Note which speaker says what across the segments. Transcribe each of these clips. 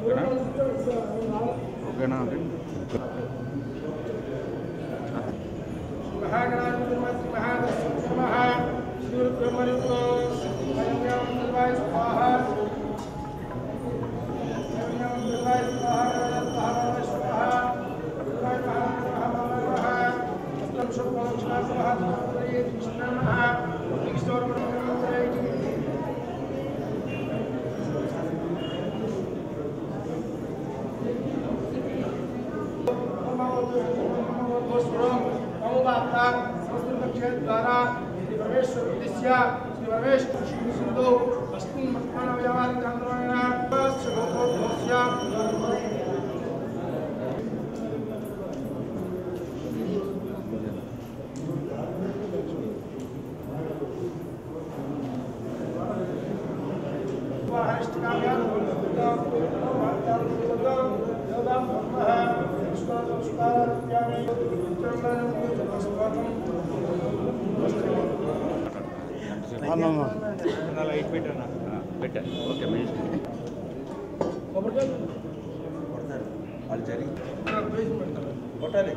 Speaker 1: ఓకేనా ఓకేనా ఓకే
Speaker 2: ద్వారా శ్రీ పరమేశ్వర ఉద్దేశ్య శ్రీ పరమేశ్వర సింధు అస్మిన్ మత్మాన వ్యవహారిక ఆందోళన శుభోద్భోస్య
Speaker 1: లైట్ పెట్టాను పెట్టా ఓకే మీ వాళ్ళు జరిగి కొట్టాలి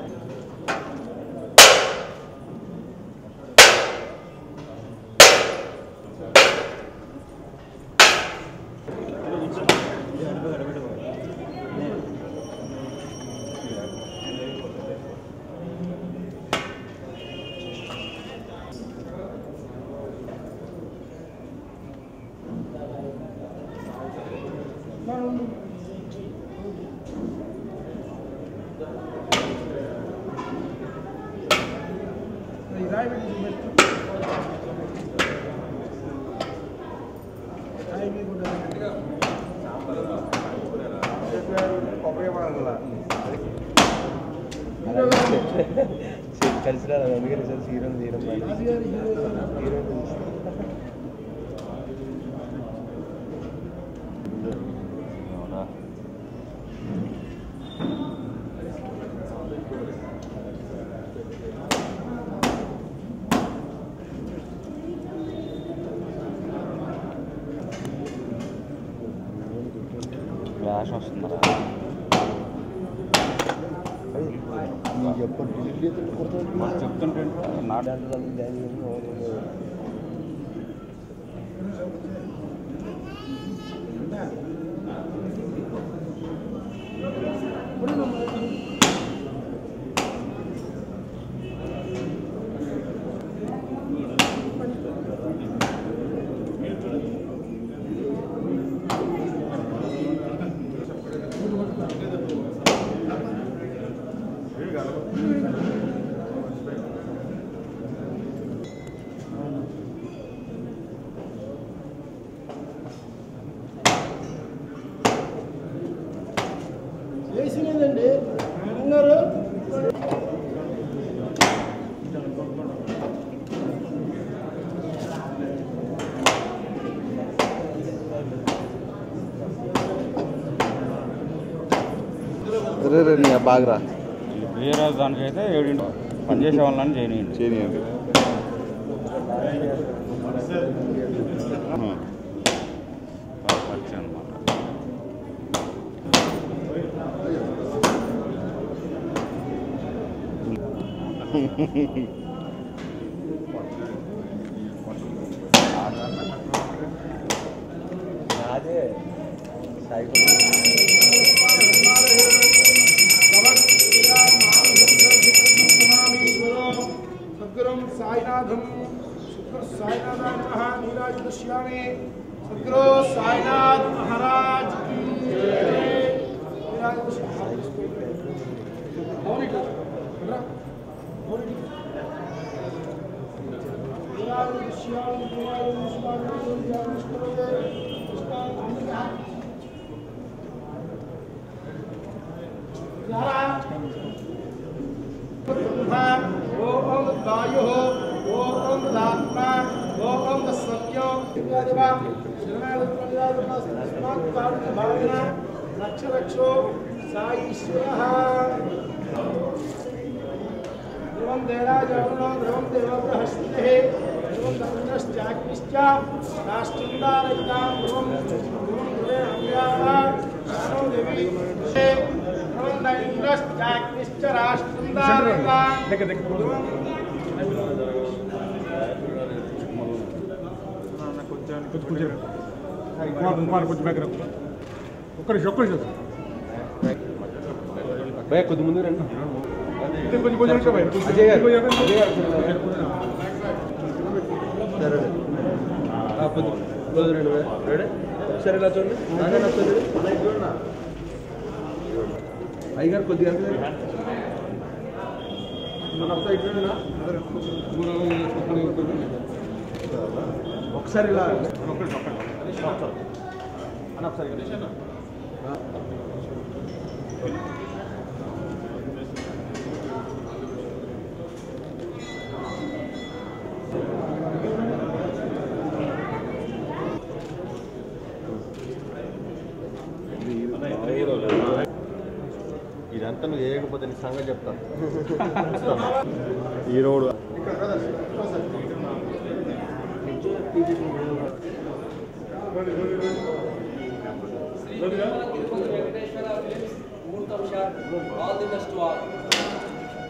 Speaker 3: కలిసి రాదు అందుకని సార్ హీరోని తీయడం హీరోని
Speaker 1: ఫ్లాష్ వస్తుందా మాకు చెప్తుంటే నా
Speaker 3: దాంట్లో జాయిన్ చేసి
Speaker 2: వేసినదండి అన్నారు
Speaker 3: రే రే నీ బాగా
Speaker 1: వేరే దానికైతే ఏడింటి పనిచేసే వాళ్ళని చేయనియండి
Speaker 3: చేయనియండి
Speaker 1: పరిచయం అనమాట
Speaker 3: అదే
Speaker 2: సద్గురం సాయినాథం సాయినాథాయ నమః నీరాజ దృశ్యామి సద్గురు సాయినాథ్ మహారాజ్ కీ జై. నీరాజ దృశ్యామి. అవును ఇట్లా. ఇట్లా. అవును ఇట్లా. నీరాజ దృశ్యామి, నీరాజ దృశ్యామి, నీరాజ దృశ్యామి, కృష్ణ ఓం వాయు ఓం ఆత్మా ఓం సత్యం లక్ష లక్షో సాయిశ్వర ధ్రువం దేరాజవనో ధ్రువం దేవ బృహస్పతి ధ్రువం దక్షిణశ్చాగ్నిశ్చ రాష్ట్రందారయితాం ధ్రువం ధ్రువం ధ్రువే అవ్యాః శానో దేవి ఇంద్రశ్చాగ్నిశ్చ రాష్ట్రందారిగా
Speaker 3: భయ కొద్ది ముందు రండి అజయ్ గారు అజయ్ గారు సరే ఆ, కొద్ది కొద్ది రండి భయ్యా. రెడీ ఒకసారి ఇలా చూడండి నాన్న ఇలా చూడండి అయ్యగారు కొద్దిగా వెనక్కి రండి. ఒకసారి ఇలా
Speaker 4: ఇదంతా నువ్వు చేయకపోతే నీ సంగతి చెప్తాను ఈ road
Speaker 5: All the best to all.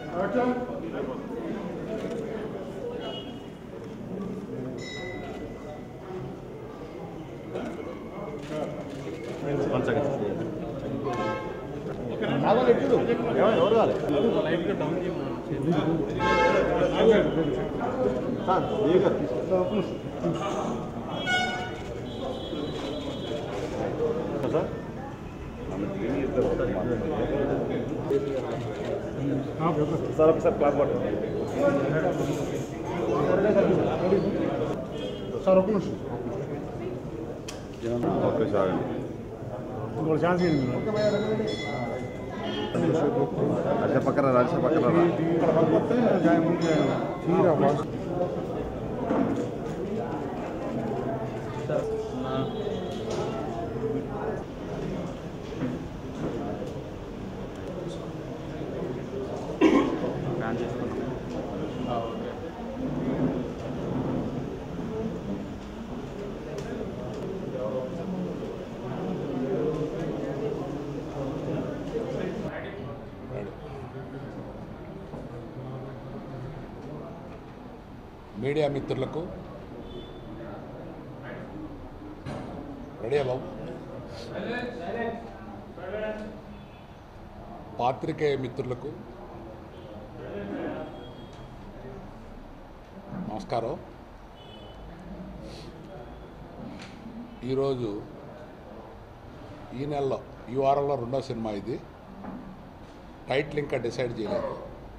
Speaker 4: One second కావాలి ఎప్పుడు ఎవరు ఎవరు కావాలి సార్ దేవి గారు తీసుకో. సార్ సార్ ఒకసారి క్లాప్ పట్టండి
Speaker 2: సార్ ఒక నిమిషం
Speaker 4: ఓకే సార్ అండి
Speaker 2: ఇంకోటి ఛాన్స్ ఇవ్వండి
Speaker 4: రాజా పక్కన రాజా పక్కన రా.
Speaker 1: ప్లాన్ చేసుకున్నాం
Speaker 6: మీడియా మిత్రులకు రెడీయా బాబు పాత్రికేయ మిత్రులకు నమస్కారం ఈరోజు ఈ నెలలో ఈ వారంలో రెండో సినిమా ఇది టైటిల్ ఇంకా డిసైడ్ చేయలేదు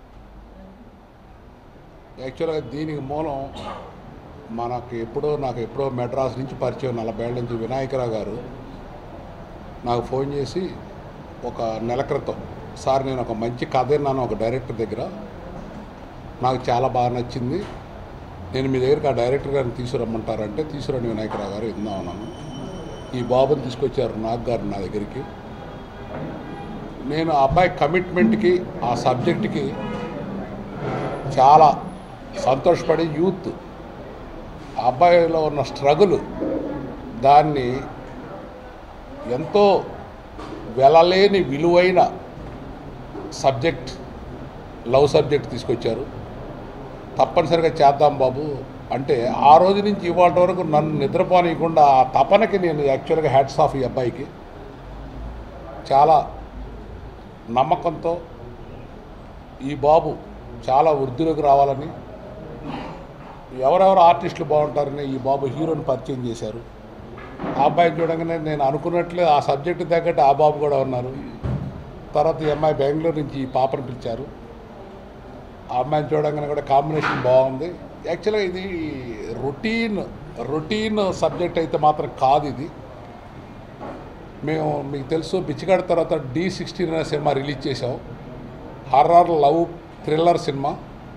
Speaker 6: యాక్చువల్గా దీనికి మూలం మనకు ఎప్పుడో నాకు ఎప్పుడో మెడ్రాస్ నుంచి పరిచయం నలభై ఏళ్ళ నుంచి వినాయకరావు గారు నాకు ఫోన్ చేసి ఒక నెల క్రితం సార్ నేను ఒక మంచి కథ విన్నాను ఒక డైరెక్టర్ దగ్గర నాకు చాలా బాగా నచ్చింది నేను మీ దగ్గరికి ఆ డైరెక్టర్ గారిని తీసుకురమ్మంటారంటే తీసుకురండి వినాయకరావు గారు విందాం అన్నాను ఈ బాబుని తీసుకొచ్చారు నాగ్ గారు నా దగ్గరికి నేను ఆ అబ్బాయి కమిట్మెంట్కి ఆ సబ్జెక్ట్కి చాలా సంతోషపడి యూత్ ఆ అబ్బాయిలో ఉన్న స్ట్రగుల్ దాన్ని ఎంతో వెలలేని విలువైన సబ్జెక్ట్ లవ్ సబ్జెక్ట్ తీసుకొచ్చారు తప్పనిసరిగా చేద్దాం బాబు అంటే ఆ రోజు నుంచి ఇవాళ వరకు నన్ను నిద్రపోనీయకుండా ఆ తపనకి నేను యాక్చువల్గా హ్యాట్స్ ఆఫ్ ఈ అబ్బాయికి చాలా నమ్మకంతో ఈ బాబు చాలా వృద్ధిలోకి రావాలని ఎవరెవరు ఆర్టిస్టులు బాగుంటారని ఈ బాబు హీరోని పరిచయం చేశారు ఆ అబ్బాయిని చూడగానే నేను అనుకున్నట్లే ఆ సబ్జెక్టు తగ్గట్టు ఆ బాబు కూడా ఉన్నారు తర్వాత ఈ అమ్మాయి బెంగళూరు నుంచి ఈ పాపను పిలిచారు ఆ అమ్మాయిని చూడగానే కూడా కాంబినేషన్ బాగుంది యాక్చువల్గా ఇది రొటీన్ రొటీన్ సబ్జెక్ట్ అయితే మాత్రం కాదు ఇది మేము మీకు తెలుసు బిచ్చిగాడ తర్వాత డి సిక్స్టీన్ అనే సినిమా రిలీజ్ చేసాం హర్రర్ లవ్ థ్రిల్లర్ సినిమా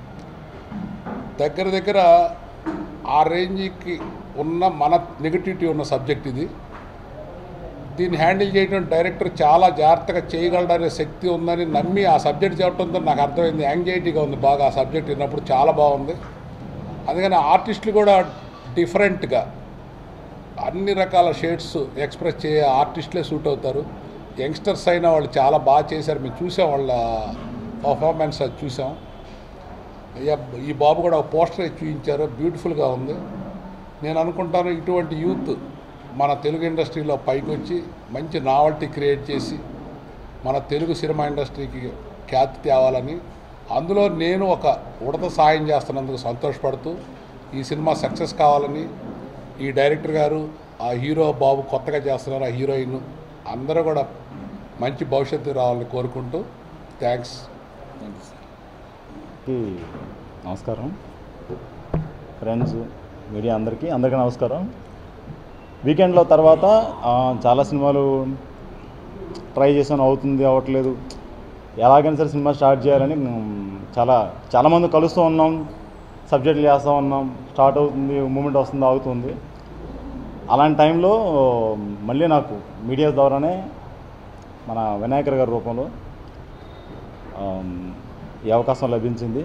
Speaker 6: దగ్గర దగ్గర ఆ రేంజ్కి ఉన్న మన నెగటివిటీ ఉన్న సబ్జెక్ట్ ఇది దీన్ని హ్యాండిల్ చేయడం డైరెక్టర్ చాలా జాగ్రత్తగా చేయగలడనే శక్తి ఉందని నమ్మి ఆ సబ్జెక్ట్ చెప్పడంతో నాకు అర్థమైంది యాంగ్జైటీగా ఉంది బాగా ఆ సబ్జెక్ట్ విన్నప్పుడు చాలా బాగుంది అందుకని ఆర్టిస్టులు కూడా డిఫరెంట్గా అన్ని రకాల షేడ్స్ ఎక్స్ప్రెస్ చేయ ఆర్టిస్టులే సూట్ అవుతారు యంగ్స్టర్స్ అయినా వాళ్ళు చాలా బాగా చేశారు మేము చూసాం వాళ్ళ పర్ఫార్మెన్స్ అది చూసాం అయ్యా, ఈ బాబు కూడా ఒక పోస్టర్ ఇచ్చి చూపించారు బ్యూటిఫుల్గా ఉంది నేను అనుకుంటాను ఇటువంటి యూత్ మన తెలుగు ఇండస్ట్రీలో పైకి వచ్చి మంచి నావల్టీ క్రియేట్ చేసి మన తెలుగు సినిమా ఇండస్ట్రీకి ఖ్యాతి తేవాలని అందులో నేను ఒక ఉడత సాయం చేస్తున్నందుకు సంతోషపడుతూ ఈ సినిమా సక్సెస్ కావాలని ఈ డైరెక్టర్ గారు ఆ హీరో బాబు కొత్తగా చేస్తున్నారు ఆ హీరోయిన్ అందరూ కూడా మంచి భవిష్యత్తు రావాలని కోరుకుంటూ థ్యాంక్స్
Speaker 1: కి నమస్కారం ఫ్రెండ్స్ మీడియా అందరికీ అందరికీ నమస్కారం వీకెండ్లో తర్వాత ఆ, చాలా సినిమాలు ట్రై చేశాను అవుతుంది అవ్వట్లేదు ఎలాగైనా సరే సినిమా స్టార్ట్ చేయాలని మ్, చాలా చాలామంది కలుస్తూ ఉన్నాం సబ్జెక్టులు చేస్తూ ఉన్నాం స్టార్ట్ అవుతుంది మూమెంట్ వస్తుంది ఆగుతుంది అలాంటి టైంలో మళ్ళీ నాకు మీడియా ద్వారానే మన వినాయకర్ గారి రూపంలో ఆమ్, ఈ అవకాశం లభించింది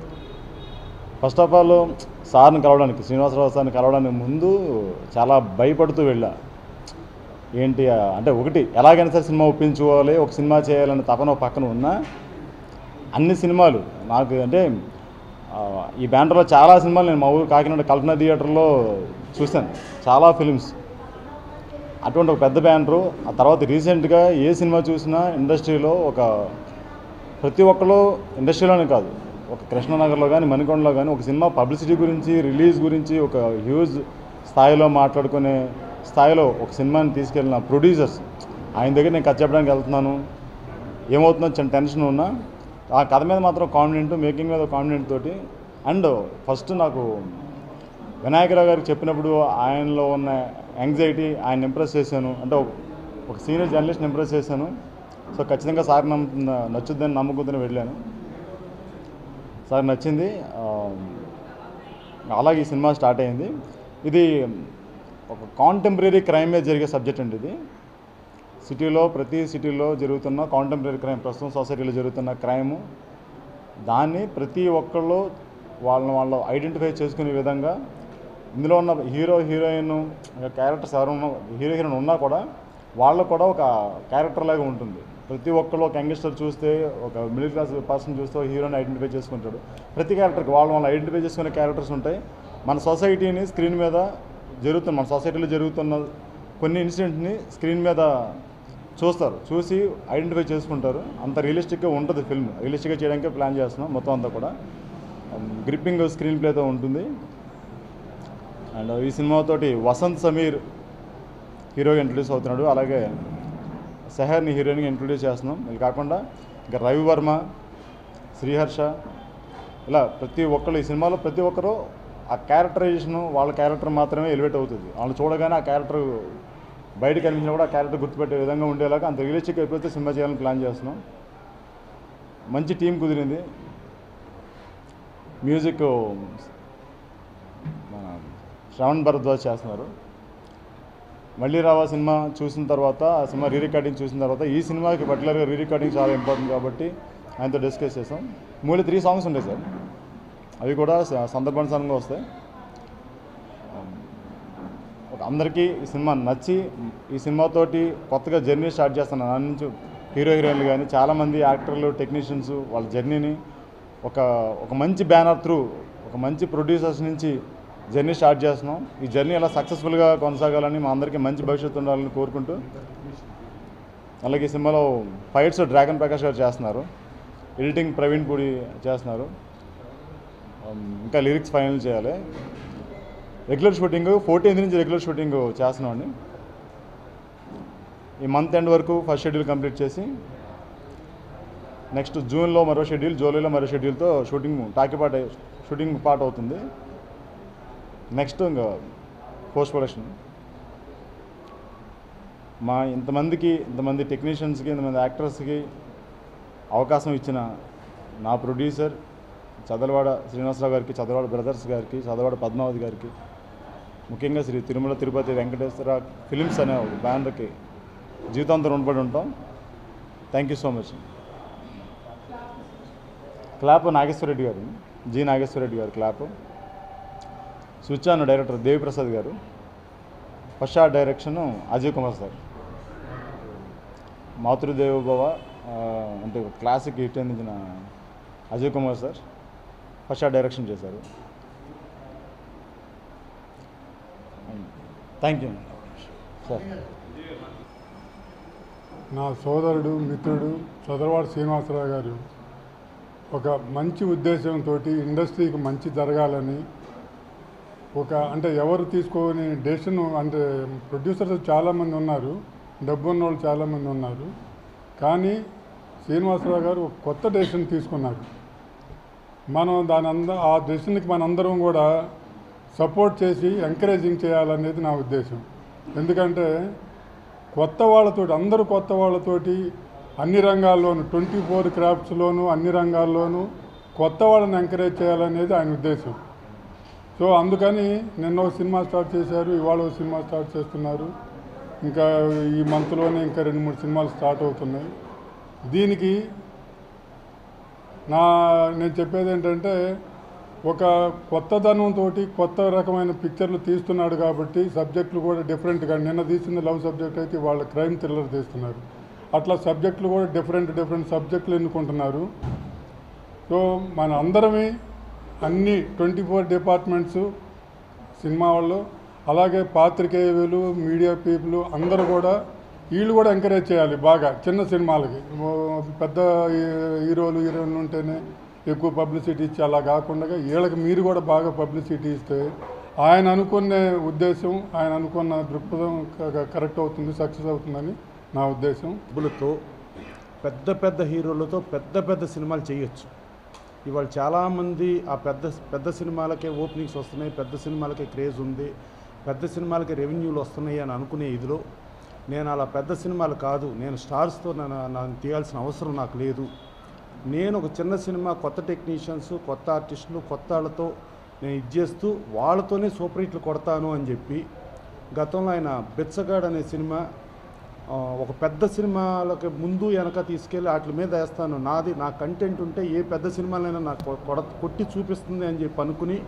Speaker 1: ఫస్ట్ ఆఫ్ ఆల్ సార్ని కలవడానికి శ్రీనివాసరావు సార్ని కలవడానికి ముందు చాలా భయపడుతూ వెళ్ళా ఏంటి ఆ, అంటే ఒకటి ఎలాగైనా సరే సినిమా ఒప్పించుకోవాలి ఒక సినిమా చేయాలని తపన ఒక పక్కన ఉన్నా అన్ని సినిమాలు నాకు అంటే ఆ, ఈ బ్యానర్లో చాలా సినిమాలు నేను మా ఊరు కాకినాడ కల్పన థియేటర్లో చూశాను చాలా ఫిలిమ్స్ అటువంటి ఒక పెద్ద బ్యానరు ఆ తర్వాత రీసెంట్గా ఏ సినిమా చూసినా ఇండస్ట్రీలో ఒక ప్రతి ఒక్కరు ఇండస్ట్రీలోనే కాదు ఒక కృష్ణనగర్లో కానీ మణికొండలో కానీ ఒక సినిమా పబ్లిసిటీ గురించి రిలీజ్ గురించి ఒక హ్యూజ్ స్థాయిలో మాట్లాడుకునే స్థాయిలో ఒక సినిమాని తీసుకెళ్ళిన ప్రొడ్యూసర్స్ ఆయన దగ్గర నేను కథ చెప్పడానికి వెళ్తున్నాను ఏమవుతుందో చిన్న టెన్షన్ ఉన్నా ఆ కథ మీద మాత్రం కాన్ఫిడెంట్ మేకింగ్ మీద కాన్ఫిడెంట్ తోటి అండ్ ఫస్ట్ నాకు వినాయకరావు గారికి చెప్పినప్పుడు ఆయనలో ఉన్న యాంగ్జైటీ ఆయన ఇంప్రెస్ చేశాను అంటే ఒక- ఒక సీనియర్ జర్నలిస్ట్ని ఇంప్రెస్ చేశాను సో ఖచ్చితంగా సార్ నమ్ము నచ్చుద్దని నమ్ముకుంటూనే వెళ్ళాను సార్ నచ్చింది ఆ, అలాగే ఈ సినిమా స్టార్ట్ అయింది ఇది ఒక కాంటెంపరీ క్రైమ్ మీద జరిగే సబ్జెక్ట్ అండి ఇది సిటీలో ప్రతి సిటీలో జరుగుతున్న కాంటెంపరీ క్రైమ్ ప్రస్తుతం సొసైటీలో జరుగుతున్న క్రైము దాన్ని ప్రతి ఒక్కళ్ళు వాళ్ళని వాళ్ళు ఐడెంటిఫై చేసుకునే విధంగా ఇందులో ఉన్న హీరో హీరోయిన్ క్యారెక్టర్స్ ఎవరు ఉన్నా హీరో హీరోయిన్ ఉన్నా కూడా వాళ్ళకు కూడా ఒక క్యారెక్టర్ లాగా ఉంటుంది ప్రతి ఒక్కళ్ళు ఒక యంగ్స్టర్ చూస్తే ఒక మిడిల్ క్లాస్ పర్సన్ చూస్తే హీరోని ఐడెంటిఫై చేసుకుంటాడు ప్రతి క్యారెక్టర్కి వాళ్ళు వాళ్ళు ఐడెంటిఫై చేసుకునే క్యారెక్టర్స్ ఉంటాయి మన సొసైటీని స్క్రీన్ మీద జరుగుతున్న మన సొసైటీలో జరుగుతున్న కొన్ని ఇన్సిడెంట్ని స్క్రీన్ మీద చూస్తారు చూసి ఐడెంటిఫై చేసుకుంటారు అంత రియలిస్టిక్గా ఉంటుంది ఫిల్మ్ రియలిస్టిక్గా చేయడానికే ప్లాన్ చేస్తున్నాం మొత్తం అంతా కూడా గ్రిప్పింగ్ స్క్రీన్ ప్లేతో ఉంటుంది అండ్ ఈ సినిమాతోటి వసంత్ సమీర్ హీరోగా ఇంట్రడ్యూస్ అవుతున్నాడు అలాగే సెహర్ని హీరోయిన్గా ఇంట్రడ్యూస్ చేస్తున్నాం ఇది కాకుండా ఇంకా రవి వర్మ శ్రీహర్ష ఇలా ప్రతి ఒక్కరు ఈ సినిమాలో ప్రతి ఒక్కరు ఆ క్యారెక్టరైజేషన్ వాళ్ళ క్యారెక్టర్ మాత్రమే ఎలివేట్ అవుతుంది వాళ్ళు చూడగానే ఆ క్యారెక్టర్ బయట కనిపించినా కూడా ఆ క్యారెక్టర్ గుర్తుపెట్టే విధంగా ఉండేలాగా అంత రియలిస్టిక్ అయిపోతే సినిమా చేయాలని ప్లాన్ చేస్తున్నాం మంచి టీం కుదిరింది మ్యూజిక్ మన శ్రవణ్ భరద్వాజ్ చేస్తున్నారు మళ్ళీ రావా సినిమా చూసిన తర్వాత ఆ సినిమా రీ రికార్డింగ్ చూసిన తర్వాత ఈ సినిమాకి పర్టికులర్గా రీ రికార్డింగ్ చాలా ఇంపార్టెంట్ కాబట్టి ఆయనతో డిస్కస్ చేసాం మూడు త్రీ సాంగ్స్ ఉంటాయి సార్ అవి కూడా స- సందర్భానుసారంగా వస్తాయి ఒక అందరికీ ఈ సినిమా నచ్చి ఈ సినిమాతోటి కొత్తగా జర్నీ స్టార్ట్ చేస్తున్నాను నా నుంచి హీరో హీరోయిన్లు కానీ చాలామంది యాక్టర్లు టెక్నీషియన్స్ వాళ్ళ జర్నీని ఒక ఒక మంచి బ్యానర్ త్రూ ఒక మంచి ప్రొడ్యూసర్స్ నుంచి జర్నీ స్టార్ట్ చేస్తున్నాం ఈ జర్నీ అలా సక్సెస్ఫుల్గా కొనసాగాలని మా అందరికీ మంచి భవిష్యత్తు ఉండాలని కోరుకుంటూ అలాగే ఈ సినిమాలో ఫైట్స్ డ్రాగన్ ప్రకాష్ గారు చేస్తున్నారు ఎడిటింగ్ ప్రవీణ్ పూడి చేస్తున్నారు Um, ఇంకా లిరిక్స్ ఫైనల్ చేయాలి రెగ్యులర్ షూటింగ్ ఫోర్టీన్త్ నుంచి రెగ్యులర్ షూటింగ్ చేస్తున్నామండి ఈ మంత్ ఎండ్ వరకు ఫస్ట్ షెడ్యూల్ కంప్లీట్ చేసి నెక్స్ట్ జూన్లో మరో షెడ్యూల్ జూలైలో మరో షెడ్యూల్తో షూటింగ్ టాకిపాట షూటింగ్ పార్ట్ అవుతుంది నెక్స్ట్ ఇంకా పోస్ట్ ప్రొడక్షన్ మా ఇంతమందికి ఇంతమంది టెక్నీషియన్స్కి ఇంతమంది యాక్టర్స్కి అవకాశం ఇచ్చిన నా ప్రొడ్యూసర్ చదలవాడ శ్రీనివాసరావు గారికి చదలవాడ బ్రదర్స్ గారికి చదలవాడ పద్మావతి గారికి ముఖ్యంగా శ్రీ తిరుమల తిరుపతి వెంకటేశ్వర ఫిలిమ్స్ అనే ఒక బ్యానర్కి జీవితాంతం రుణపడి ఉంటాం thank you so much clap Nageswara Reddy గారు జి నాగేశ్వరరెడ్డి గారు clap switch on director Devi Prasad గారు first shot direction Ajay Kumar sir Matru Devo Bhava ఆ, అంటే ఒక క్లాసిక్ హిట్ అందించిన Ajay Kumar sir first shot direction చేశారు థ్యాంక్ యూ సార్
Speaker 2: నా సోదరుడు మిత్రుడు చదరవాడు శ్రీనివాసరావు గారు ఒక మంచి ఉద్దేశంతో ఇండస్ట్రీకి మంచి జరగాలని ఒక అంటే ఎవరు తీసుకొని డెసిషన్ అంటే ప్రొడ్యూసర్స్ చాలామంది ఉన్నారు డబ్బు ఉన్న వాళ్ళు చాలామంది ఉన్నారు కానీ శ్రీనివాసరావు గారు ఒక కొత్త డెసిషన్ తీసుకున్నారు మనం దాని అంద ఆ డెసిషన్కి మనందరం కూడా సపోర్ట్ చేసి ఎంకరేజింగ్ చేయాలనేది నా ఉద్దేశం ఎందుకంటే కొత్త వాళ్ళతోటి అందరూ కొత్త వాళ్ళతోటి అన్ని రంగాల్లోనూ ట్వంటీ ఫోర్ క్రాఫ్ట్స్లోనూ అన్ని రంగాల్లోనూ కొత్త వాళ్ళని ఎంకరేజ్ చేయాలనేది ఆయన ఉద్దేశం సో అందుకని నిన్న ఒక సినిమా స్టార్ట్ చేశారు ఇవాళ ఒక సినిమా స్టార్ట్ చేస్తున్నారు ఇంకా ఈ మంత్లోనే ఇంకా రెండు మూడు సినిమాలు స్టార్ట్ అవుతున్నాయి దీనికి నా నేను చెప్పేది ఏంటంటే ఒక కొత్తదనంతో కొత్త రకమైన పిక్చర్లు తీస్తున్నాడు కాబట్టి సబ్జెక్టులు కూడా డిఫరెంట్గా నిన్న తీసిన లవ్ సబ్జెక్ట్ అయితే వాళ్ళ క్రైమ్ థ్రిల్లర్ తీస్తున్నారు అట్లా సబ్జెక్టులు కూడా డిఫరెంట్ డిఫరెంట్ సబ్జెక్టులు ఎన్నుకుంటున్నారు సో మన అందరమే అన్ని ట్వంటీ ఫోర్ డిపార్ట్మెంట్స్ సినిమా వాళ్ళు అలాగే పాత్రికేయులు మీడియా పీపుల్ అందరూ కూడా వీళ్ళు కూడా ఎంకరేజ్ చేయాలి బాగా చిన్న సినిమాలకి ఓ పెద్ద హీ- హీరోలు హీరోయిన్లు ఉంటేనే ఎక్కువ పబ్లిసిటీ ఇచ్చి అలా కాకుండా వీళ్ళకి మీరు కూడా బాగా పబ్లిసిటీ ఇస్తే ఆయన అనుకునే ఉద్దేశం ఆయన అనుకున్న దృక్పథం క- కరెక్ట్ అవుతుంది సక్సెస్ అవుతుందని నా ఉద్దేశం
Speaker 7: డబ్బులతో పెద్ద పెద్ద హీరోలతో పెద్ద పెద్ద సినిమాలు చేయొచ్చు ఇవాళ చాలామంది ఆ పెద్ద పెద్ద సినిమాలకే ఓపెనింగ్స్ వస్తున్నాయి పెద్ద సినిమాలకే క్రేజ్ ఉంది పెద్ద సినిమాలకి రెవెన్యూలు వస్తున్నాయి అని అనుకునే ఇదిలో నేను అలా పెద్ద సినిమాలు కాదు నేను స్టార్స్తో నన్ను నన్ను తీయాల్సిన అవసరం నాకు లేదు నేను ఒక చిన్న సినిమా కొత్త టెక్నీషియన్స్ కొత్త ఆర్టిస్టులు కొత్త వాళ్ళతో నేను ఇది చేస్తూ వాళ్ళతోనే సూపర్ హిట్లు కొడతాను అని చెప్పి గతంలో ఆయన బెచ్చగాడ్ అనే సినిమా ఆ, ఒక పెద్ద సినిమాలకి ముందు వెనక తీసుకెళ్ళి వాటి మీద వేస్తాను నాది నా కంటెంట్ ఉంటే ఏ పెద్ద సినిమాలైనా నాకు కొ- కొడ కొట్టి చూపిస్తుంది అని చెప్పి అనుకుని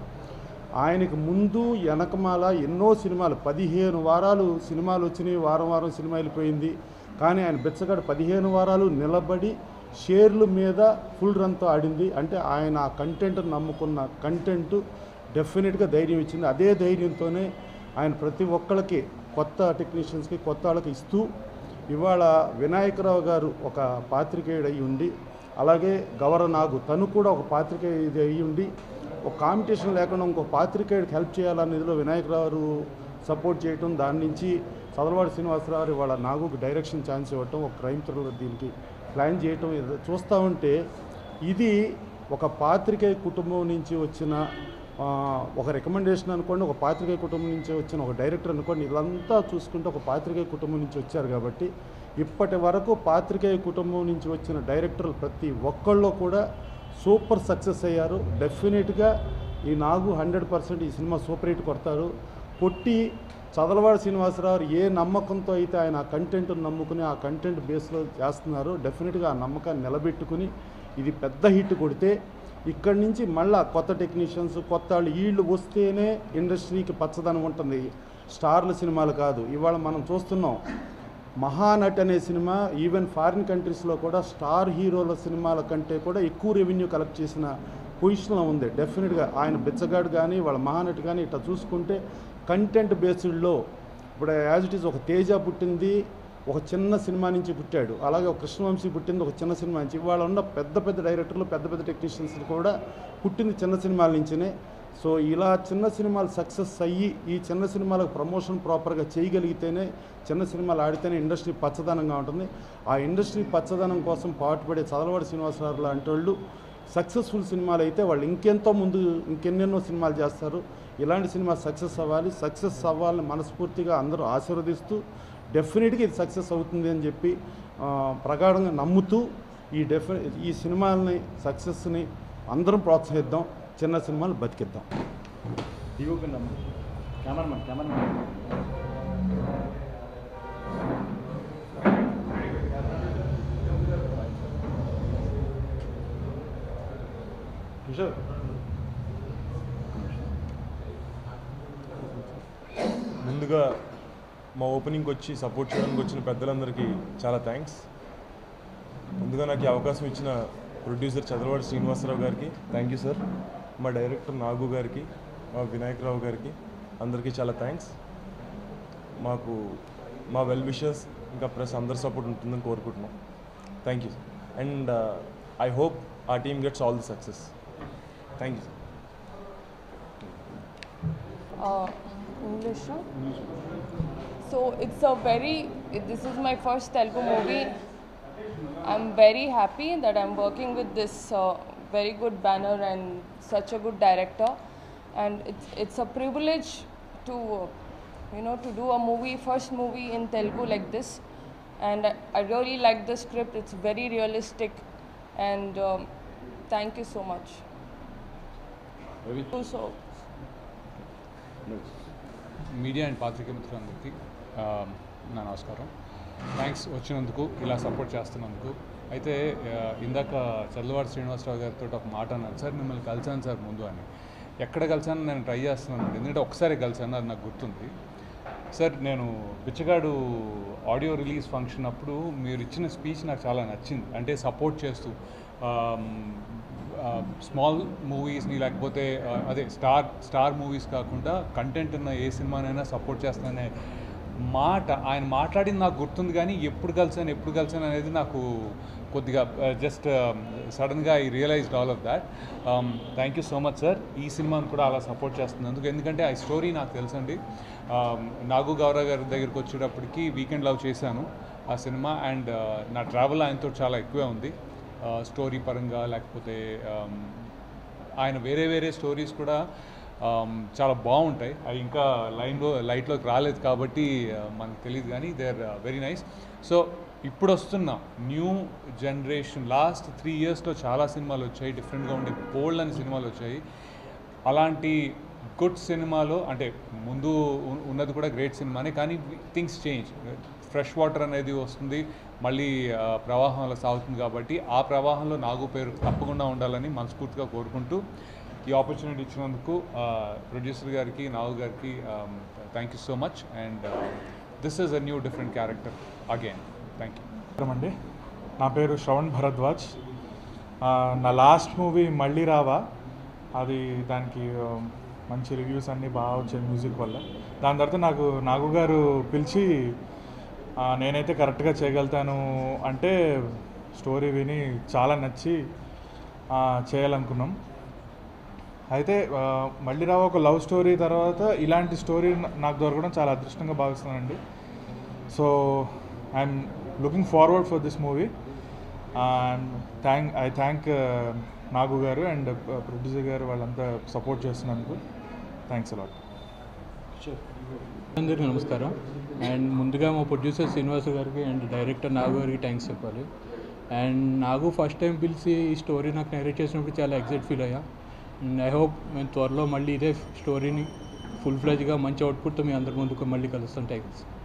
Speaker 7: ఆయనకి ముందు వెనకమాల ఎన్నో సినిమాలు పదిహేను వారాలు సినిమాలు వచ్చినాయి వారం వారం సినిమా వెళ్ళిపోయింది కానీ ఆయన బెచ్చగాడు పదిహేను వారాలు నిలబడి షేర్ల మీద ఫుల్ రన్తో ఆడింది అంటే ఆయన ఆ కంటెంట్ నమ్ముకున్న కంటెంట్ డెఫినెట్గా ధైర్యం ఇచ్చింది అదే ధైర్యంతోనే ఆయన ప్రతి ఒక్కళ్ళకి కొత్త టెక్నీషియన్స్కి కొత్త వాళ్ళకి ఇస్తూ ఇవాళ వినాయకరావు గారు ఒక పాత్రికేయుడు అయి ఉండి అలాగే గవర నాగు తను కూడా ఒక పాత్రికేయుడు అయి ఉండి ఒక కాంపిటీషన్ లేకుండా ఇంకో పాత్రికేయుడికి హెల్ప్ చేయాలనేదిలో వినాయకరావు గారు సపోర్ట్ చేయటం దాని నుంచి చదలవాడి శ్రీనివాసరావు గారు వాళ్ళ నాగుకి డైరెక్షన్ ఛాన్స్ ఇవ్వటం ఒక క్రైమ్ థ్రిల్లర్ దీనికి ప్లాన్ చేయటం ఇది చూస్తూ ఉంటే ఇది ఒక పాత్రికేయ కుటుంబం నుంచి వచ్చిన ఆ, ఒక రికమెండేషన్ అనుకోండి ఒక పాత్రికేయ కుటుంబం నుంచి వచ్చిన ఒక డైరెక్టర్ అనుకోండి ఇదంతా చూసుకుంటే ఒక పాత్రికేయ కుటుంబం నుంచి వచ్చారు కాబట్టి ఇప్పటి వరకు పాత్రికేయ కుటుంబం నుంచి వచ్చిన డైరెక్టర్లు ప్రతి ఒక్కళ్ళు కూడా సూపర్ సక్సెస్ అయ్యారు డెఫినెట్గా ఈ నాగు హండ్రెడ్ పర్సెంట్ ఈ సినిమా సూపర్ హిట్ కొడతారు కొట్టి చదలవాడ శ్రీనివాసరావు ఏ నమ్మకంతో అయితే ఆయన ఆ కంటెంట్ నమ్ముకుని ఆ కంటెంట్ బేస్లో చేస్తున్నారు డెఫినెట్గా ఆ నమ్మకాన్ని నిలబెట్టుకుని ఇది పెద్ద హిట్ కొడితే ఇక్కడి నుంచి మళ్ళా కొత్త టెక్నీషియన్స్ కొత్త వాళ్ళు వీళ్ళు వస్తేనే ఇండస్ట్రీకి పచ్చదనం ఉంటుంది స్టార్ల సినిమాలు కాదు ఇవాళ మనం చూస్తున్నాం మహానట్ అనే సినిమా ఈవెన్ ఫారిన్ కంట్రీస్లో కూడా స్టార్ హీరోల సినిమాల కంటే కూడా ఎక్కువ రెవెన్యూ కలెక్ట్ చేసిన పొజిషన్లో ఉంది డెఫినెట్గా ఆయన బిచ్చగాడు కానీ వాళ్ళ మహానట్ కానీ ఇట్లా చూసుకుంటే కంటెంట్ బేస్డ్లో ఇప్పుడు యాజ్ ఇట్ ఈస్ ఒక తేజ పుట్టింది ఒక చిన్న సినిమా నుంచి పుట్టాడు అలాగే ఒక కృష్ణవంశీ పుట్టింది ఒక చిన్న సినిమా నుంచి ఇవాళ ఉన్న పెద్ద పెద్ద డైరెక్టర్లు పెద్ద పెద్ద టెక్నీషియన్స్ కూడా పుట్టింది చిన్న సినిమాల నుంచినే సో ఇలా చిన్న సినిమాలు సక్సెస్ అయ్యి ఈ చిన్న సినిమాలకు ప్రమోషన్ ప్రాపర్గా చేయగలిగితేనే చిన్న సినిమాలు ఆడితేనే ఇండస్ట్రీ పచ్చదనంగా ఉంటుంది ఆ ఇండస్ట్రీ పచ్చదనం కోసం పాటుపడే చదలవాడి శ్రీనివాసరావు లాంటి వాళ్ళు సక్సెస్ఫుల్ సినిమాలు అయితే వాళ్ళు ఇంకెంతో ముందు ఇంకెన్నెన్నో సినిమాలు చేస్తారు ఇలాంటి సినిమా సక్సెస్ అవ్వాలి సక్సెస్ అవ్వాలని మనస్ఫూర్తిగా అందరూ ఆశీర్వదిస్తూ డెఫినెట్గా ఇది సక్సెస్ అవుతుంది అని చెప్పి ఆ, ప్రగాఢంగా నమ్ముతూ ఈ డెఫి ఈ సినిమాలని సక్సెస్ని అందరం ప్రోత్సహిద్దాం చిన్న సినిమాలు బతికిద్దాం
Speaker 1: డిఓపి కెమెరామెన్ కెమెరామెన్ కిషోర్
Speaker 8: ముందుగా మా ఓపెనింగ్కి వచ్చి సపోర్ట్ చేయడానికి వచ్చిన పెద్దలందరికీ చాలా థ్యాంక్స్ ముందుగా నాకు ఈ అవకాశం ఇచ్చిన ప్రొడ్యూసర్ చంద్రవాడి శ్రీనివాసరావు గారికి థ్యాంక్ యూ సార్ మా డైరెక్టర్ నాగు గారికి మా వినాయకరావు గారికి అందరికీ చాలా థ్యాంక్స్ మాకు మా వెల్ విషెస్ ఇంకా ప్లస్ అందరి సపోర్ట్ ఉంటుందని కోరుకుంటున్నాం thank you and I hope ఆ team gets all the success thank you sir
Speaker 9: uh, English. huh? So it's a very. This is my first Telugu movie. I'm very happy that I'm working with this uh, very good banner and such a good director, and it's it's a privilege to, uh, you know, to do a movie first movie in Telugu like this, and I, I really like the script. It's very realistic, and um, thank you so much. So.
Speaker 10: Media and పాత్రికేయ మిత్రులందరికీ ఆ, నా నమస్కారం thanks వచ్చినందుకు ఇలా support చేస్తున్నందుకు అయితే ఆ, ఇందాక చల్లవాడి శ్రీనివాసరావు గారితో ఒక మాట అన్నాను సార్ మిమ్మల్ని కలిసాను సార్ ముందు అని ఎక్కడ కలిసాను నేను ట్రై చేస్తున్నాను ఎందుకంటే ఒకసారి కలిసాను అది నాకు గుర్తుంది సార్ నేను బిచ్చగాడు ఆడియో రిలీజ్ ఫంక్షన్ అప్పుడు మీరు ఇచ్చిన స్పీచ్ నాకు చాలా నచ్చింది అంటే సపోర్ట్ చేస్తూ స్మాల్ మూవీస్ని లేకపోతే ఆ, అదే స్టార్ స్టార్ మూవీస్ కాకుండా కంటెంట్ ఉన్న ఏ సినిమానైనా సపోర్ట్ చేస్తాననే మాట ఆయన మాట్లాడింది నాకు గుర్తుంది కానీ ఎప్పుడు కలిసాను ఎప్పుడు కలిసాను అనేది నాకు కొద్దిగా జస్ట్ సడన్గా I realized all of that thank you so much sir ఈ సినిమాను కూడా అలా సపోర్ట్ చేస్తున్నందుకు ఎందుకంటే ఆ స్టోరీ నాకు తెలుసండి Um, నాగు గౌరవ్ గారి దగ్గరికి వచ్చేటప్పటికి వీకెండ్ లవ్ చేశాను ఆ సినిమా అండ్ నా ట్రావెల్ ఆయనతో చాలా ఎక్కువే ఉంది స్టోరీ పరంగా లేకపోతే um, ఆయన వేరే వేరే స్టోరీస్ కూడా um, చాలా బాగుంటాయి అవి ఇంకా లైన్లో లైట్లోకి రాలేదు కాబట్టి uh, మనకు తెలియదు కానీ they are very nice so ఇప్పుడు వస్తున్న న్యూ జనరేషన్ లాస్ట్ త్రీ ఇయర్స్లో చాలా సినిమాలు వచ్చాయి డిఫరెంట్గా ఉండే బోల్డ్ అని సినిమాలు వచ్చాయి అలాంటి గుడ్ సినిమాలో అంటే ముందు ఉ- ఉన్నది కూడా గ్రేట్ సినిమానే కానీ థింగ్స్ చేంజ్ ఫ్రెష్ వాటర్ అనేది వస్తుంది మళ్ళీ ఆ, ప్రవాహం అలా సాగుతుంది కాబట్టి ఆ ప్రవాహంలో నాగు పేరు తప్పకుండా ఉండాలని మనస్ఫూర్తిగా కోరుకుంటూ ఈ ఆపర్చునిటీ ఇచ్చినందుకు ప్రొడ్యూసర్ గారికి నాగు గారికి thank you so much and this is a new different character again thank you
Speaker 11: నమస్కారం అండి నా పేరు శ్రవణ్ భరద్వాజ్ ఆ, నా లాస్ట్ మూవీ మళ్ళీ రావా అది దానికి ఆ, మంచి రివ్యూస్ అన్నీ బాగా వచ్చాయి మ్యూజిక్ వల్ల దాని తర్వాత నాకు నాగు గారు పిలిచి ఆ, నేనైతే కరెక్ట్గా చేయగలుగుతాను అంటే స్టోరీ విని చాలా నచ్చి ఆ, చేయాలనుకున్నాం అయితే ఆ, మళ్ళీ రావు ఒక లవ్ స్టోరీ తర్వాత ఇలాంటి స్టోరీ నా- నాకు దొరకడం చాలా అదృష్టంగా భావిస్తున్నానండి so I'm looking forward for this movie thank I thank Nagu గారు అండ్ ప్రొడ్యూసర్ గారు వాళ్ళంతా సపోర్ట్ చేస్తున్నందుకు థ్యాంక్స్ అలాట్
Speaker 12: అందరికీ నమస్కారం అండ్ ముందుగా మా ప్రొడ్యూసర్ శ్రీనివాస్ గారికి అండ్ డైరెక్టర్ నాగు గారికి థ్యాంక్స్ చెప్పాలి అండ్ నాగు ఫస్ట్ టైం పిలిచి ఈ స్టోరీ నాకు నరేట్ చేసినప్పుడు చాలా ఎగ్జైట్ ఫీల్ అయ్యా అండ్ ఐ హోప్ మేము త్వరలో మళ్ళీ ఇదే స్టోరీని ఫుల్ ఫ్లెజ్గా మంచి అవుట్పుట్తో మీ అందరి ముందుకు మళ్ళీ కలుస్తాం థ్యాంక్స్